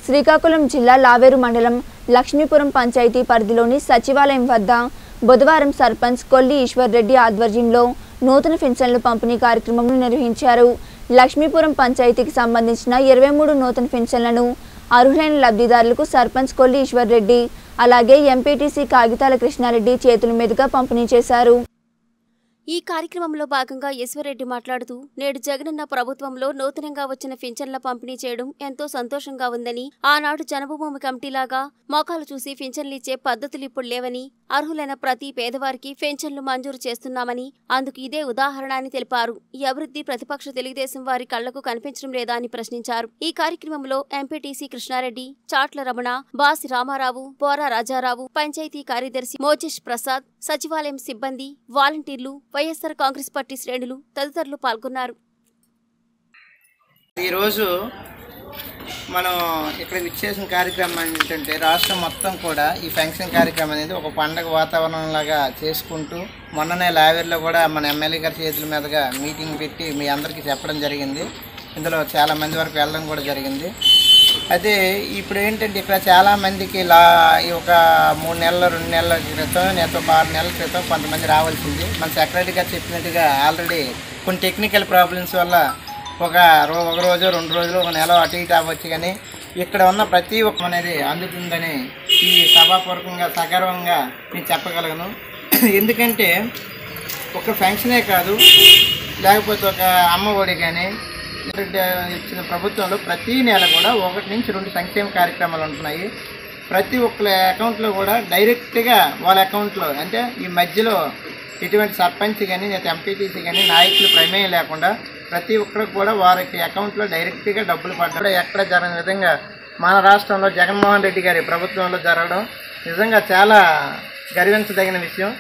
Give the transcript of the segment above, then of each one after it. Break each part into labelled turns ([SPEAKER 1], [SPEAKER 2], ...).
[SPEAKER 1] శ్రీకాకుళం జిల్లా లావేరు మండలం లక్ష్మీపురం పంచాయతీ పరిధిలోని సచివాలయం వద్ద బుధవారం సర్పంచ్ కొల్లి ఈశ్వర్ రెడ్డి ఆధ్వర్యంలో నూతన పెన్షన్లు పంపిణీ కార్యక్రమం నిర్వహించారు లక్ష్మీపురం పంచాయతీకి సంబంధించిన ఇరవై మూడు నూతన పెన్షన్లను అర్హులైన లబ్ధిదారులకు సర్పంచ్ కొల్లి ఈశ్వర్ రెడ్డి అలాగే ఎంపీటీసీ కాగితాల కృష్ణారెడ్డి చేతుల మీదుగా పంపిణీ చేశారు
[SPEAKER 2] ఈ కార్యక్రమంలో భాగంగా ఈశ్వరరెడ్డి మాట్లాడుతూ నేడు జగనన్న ప్రభుత్వంలో నూతనంగా వచ్చిన పింఛన్ల పంపిణీ చేయడం ఎంతో సంతోషంగా ఉందని ఆనాడు జనభూమి కమిటీలాగా మోకాలు చూసి పింఛన్లు ఇచ్చే పద్ధతులు ఇప్పుడు లేవని అర్హులైన ప్రతి పేదవారికి పెన్షన్లు మంజూరు చేస్తున్నామని అందుకు ఇదే ఉదాహరణ అని తెలిపారు ఈ అభివృద్ధి ప్రతిపక్ష తెలుగుదేశం వారి కళ్లకు కనిపించడం లేదా అని ప్రశ్నించారు ఈ కార్యక్రమంలో ఎంపీటీసీ కృష్ణారెడ్డి చాట్ల రమణ బాసి రామారావు బోరా రాజారావు పంచాయతీ కార్యదర్శి మోజేష్ ప్రసాద్ సచివాలయం సిబ్బంది వాలంటీర్లు వైఎస్సార్ కాంగ్రెస్ పార్టీ శ్రేణులు తదితరులు పాల్గొన్నారు
[SPEAKER 3] ఈరోజు మనం ఇక్కడ విచ్చేసిన కార్యక్రమం ఏంటంటే రాష్ట్రం మొత్తం కూడా ఈ ఫంక్షన్ కార్యక్రమం అనేది ఒక పండగ వాతావరణం లాగా చేసుకుంటూ మొన్ననే లావేర్లో కూడా మన ఎమ్మెల్యే గారి చేతుల మీదుగా మీటింగ్ పెట్టి మీ అందరికీ చెప్పడం జరిగింది ఇందులో చాలా మంది వరకు వెళ్ళడం కూడా జరిగింది అయితే ఇప్పుడు ఏంటంటే ఇక్కడ చాలా మందికి లా ఈ ఒక మూడు నెలల రెండు నెలల క్రితం లేదా ఒక ఆరు నెలల క్రితం కొంతమంది రావాల్సింది మన సెక్రటరీ గారు చెప్పినట్టుగా ఆల్రెడీ కొన్ని టెక్నికల్ ప్రాబ్లమ్స్ వల్ల ఒక రో ఒక రోజు రెండు రోజులు ఒక నెల అటు ఇటు అవ్వచ్చు కానీ ఇక్కడ ఉన్న ప్రతి ఒక్క అనేది అందుతుందని ఈ సభాపూర్వకంగా సగర్వంగా నేను చెప్పగలను ఎందుకంటే ఒక ఫంక్షనే కాదు లేకపోతే ఒక అమ్మ ఒడి కానీ లేదంటే ఇచ్చిన ప్రభుత్వంలో ప్రతి నెల కూడా ఒకటి నుంచి రెండు సంక్షేమ కార్యక్రమాలు ఉంటున్నాయి ప్రతి ఒక్కరి అకౌంట్లో కూడా డైరెక్ట్గా వాళ్ళ అకౌంట్లో అంటే ఈ మధ్యలో ఎటువంటి సర్పంచ్ కానీ లేదా ఎంపీటీసీ కానీ నాయకులు ప్రమేయం లేకుండా ప్రతి ఒక్కరికి కూడా వారికి అకౌంట్లో డైరెక్ట్గా డబ్బులు పడ్డా ఎక్కడ జరగని విధంగా మన రాష్ట్రంలో జగన్మోహన్ రెడ్డి గారి ప్రభుత్వంలో జరగడం నిజంగా చాలా గర్వించదగిన విషయం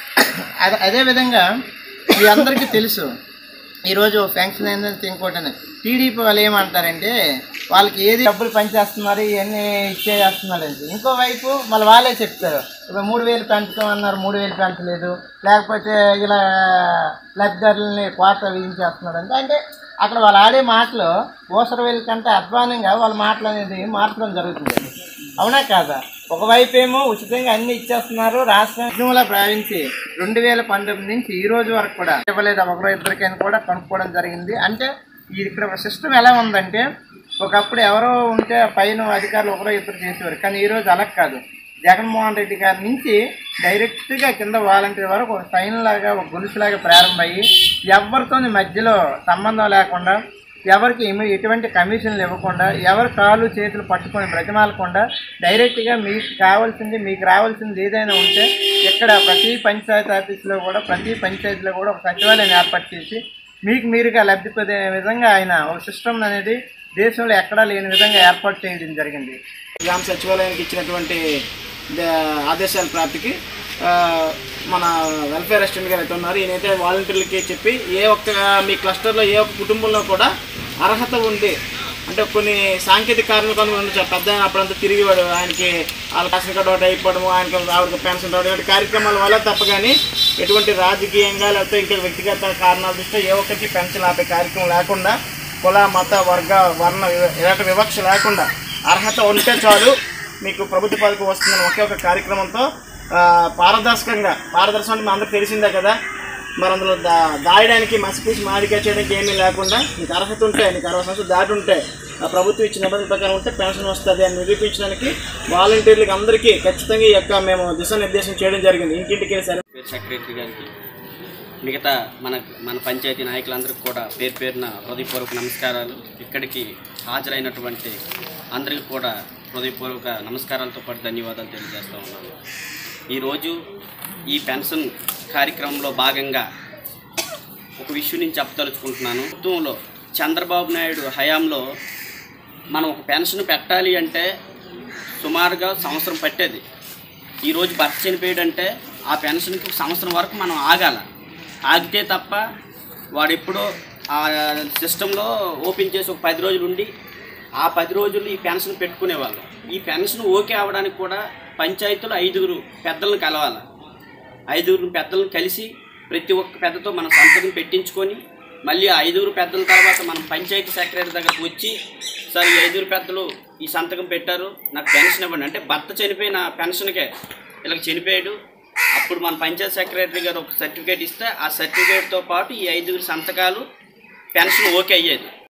[SPEAKER 3] అదే అదేవిధంగా మీ అందరికీ తెలుసు ఈరోజు ఫంక్షన్ ఏంటంటే ఇంకోటి టీడీపీ వాళ్ళు ఏమంటారంటే వాళ్ళకి ఏది డబ్బులు పనిచేస్తున్నారు ఇవన్నీ ఇచ్చేస్తున్నారు అని ఇంకోవైపు మళ్ళీ వాళ్ళే చెప్తారు ఇప్పుడు మూడు వేలు పెంచుతాం అన్నారు మూడు వేలు పెంచలేదు లేకపోతే ఇలా లబ్ధిదారులని కోత విధించేస్తున్నారు అంటే అంటే అక్కడ వాళ్ళు ఆడే మాటలు ఓసర వేలు కంటే అధ్వానంగా వాళ్ళ మాటలు అనేది మార్చడం జరుగుతుంది అవునా కాదా ఒకవైపు ఏమో ఉచితంగా అన్ని ఇచ్చేస్తున్నారు రాష్ట్రంలో ప్రావించి రెండు వేల పంతొమ్మిది నుంచి ఈ రోజు వరకు కూడా ఇవ్వలేదు ఒకరో ఇద్దరికైనా కూడా కనుక్కోవడం జరిగింది అంటే ఇది ఇక్కడ సిస్టమ్ ఎలా ఉందంటే ఒకప్పుడు ఎవరో ఉంటే పైన అధికారులు ఒకరో ఇద్దరు చేసేవారు కానీ ఈ రోజు అలా కాదు జగన్మోహన్ రెడ్డి గారి నుంచి డైరెక్ట్గా కింద వాలంటీర్ వరకు ఒక సైన్ లాగా ఒక గొలుసులాగా ప్రారంభమయ్యి ఎవరితో మధ్యలో సంబంధం లేకుండా ఎవరికి ఏమి- ఎటువంటి కమిషన్లు ఇవ్వకుండా ఎవరి కాళ్ళు చేతులు పట్టుకొని బ్రతిమాలకుండా డైరెక్ట్గా మీకు కావాల్సింది మీకు రావాల్సింది ఏదైనా ఉంటే ఇక్కడ ప్రతి పంచాయతీ ఆఫీస్లో కూడా ప్రతి పంచాయతీలో కూడా ఒక సచివాలయం ఏర్పాటు చేసి మీకు మీరుగా లబ్ధి పొందే విధంగా ఆయన ఒక సిస్టమ్ అనేది దేశంలో ఎక్కడా లేని విధంగా ఏర్పాటు చేయడం జరిగింది గ్రామ సచివాలయానికి ఇచ్చినటువంటి ద- ఆదేశాల ప్రాప్తికి ఆ, మన వెల్ఫేర్ అసిస్టెంట్ గారు అయితే ఉన్నారు ఈయనైతే వాలంటీర్లకి చెప్పి ఏ ఒక్క మీ క్లస్టర్లో ఏ ఒక్క కుటుంబంలో కూడా అర్హత ఉంది అంటే కొన్ని సాంకేతిక కారణాలు కొన్ని ఉండొచ్చు. పెద్ద ఆయన అప్పుడంతా తిరిగివాడు ఆయనకి వాళ్ళ రేషన్ కార్డు ఒకటి అయిపోవడము ఆయనకి ఆవిడకి పెన్షన్ రావడం ఇలాంటి కార్యక్రమాల వల్ల తప్ప కానీ ఎటువంటి రాజకీయంగా లేకపోతే ఇంకా వ్యక్తిగత కారణాల దృష్ట్యా ఏ ఒక్కరికి పెన్షన్ ఆపే కార్యక్రమం లేకుండా కుల మత వర్గ వర్ణ వివ- ఇలాంటి వివక్ష లేకుండా అర్హత ఉంటే చాలు మీకు ప్రభుత్వ పథకం వస్తుందని ఒకే ఒక కార్యక్రమంతో ఆ, పారదర్శకంగా పారదర్శకం అంటే మీ అందరికి తెలిసిందే కదా మరి అందులో దా దాయడానికి మసిపూసి మాడిగా చేయడానికి ఏమీ లేకుండా నీకు అర్హత ఉంటే నీకు అరవై సంవత్సరాలు దాటి ఉంటే ఆ ప్రభుత్వం ఇచ్చిన నిబంధన ప్రకారం ఉంటే పెన్షన్ వస్తుంది అని నిరూపించడానికి వాలంటీర్లకు అందరికీ ఖచ్చితంగా ఈ యొక్క మేము దిశానిర్దేశం చేయడం జరిగింది ఇంటింటికి సరే
[SPEAKER 4] పేరు సెక్రటరీ గారికి మిగతా మన మన పంచాయతీ నాయకులందరికీ కూడా పేరు పేరున హృదయపూర్వక నమస్కారాలు ఇక్కడికి హాజరైనటువంటి అందరికీ కూడా హృదయపూర్వక నమస్కారాలతో పాటు ధన్యవాదాలు తెలియజేస్తూ ఉన్నాను ఈరోజు ఈ పెన్షన్ కార్యక్రమంలో భాగంగా ఒక విషయం నేను చెప్పదలుచుకుంటున్నాను ప్రభుత్వంలో చంద్రబాబు నాయుడు హయాంలో మనం ఒక పెన్షన్ పెట్టాలి అంటే సుమారుగా సంవత్సరం పట్టేది ఈరోజు భర్త చనిపోయాడంటే ఆ పెన్షన్కి ఒక సంవత్సరం వరకు మనం ఆగాల ఆగితే తప్ప వాడు ఎప్పుడో ఆ సిస్టంలో ఓపెన్ చేసి ఒక పది రోజులు ఉండి ఆ పది రోజులు ఈ పెన్షన్ పెట్టుకునేవాళ్ళు ఈ పెన్షన్ ఓకే అవ్వడానికి కూడా పంచాయతీలో ఐదుగురు పెద్దలను కలవాలి ఐదుగురు పెద్దలను కలిసి ప్రతి ఒక్క పెద్దతో మన సంతకం పెట్టించుకొని మళ్ళీ ఆ ఐదుగురు పెద్దల తర్వాత మనం పంచాయతీ సెక్రటరీ దగ్గరకు వచ్చి సార్ ఈ ఐదుగురు పెద్దలు ఈ సంతకం పెట్టారు నాకు పెన్షన్ ఇవ్వండి అంటే భర్త చనిపోయిన పెన్షన్కే ఇలా చనిపోయాడు అప్పుడు మన పంచాయతీ సెక్రటరీ గారు ఒక సర్టిఫికేట్ ఇస్తే ఆ సర్టిఫికేట్తో పాటు ఈ ఐదుగురు సంతకాలు పెన్షన్ ఓకే అయ్యేది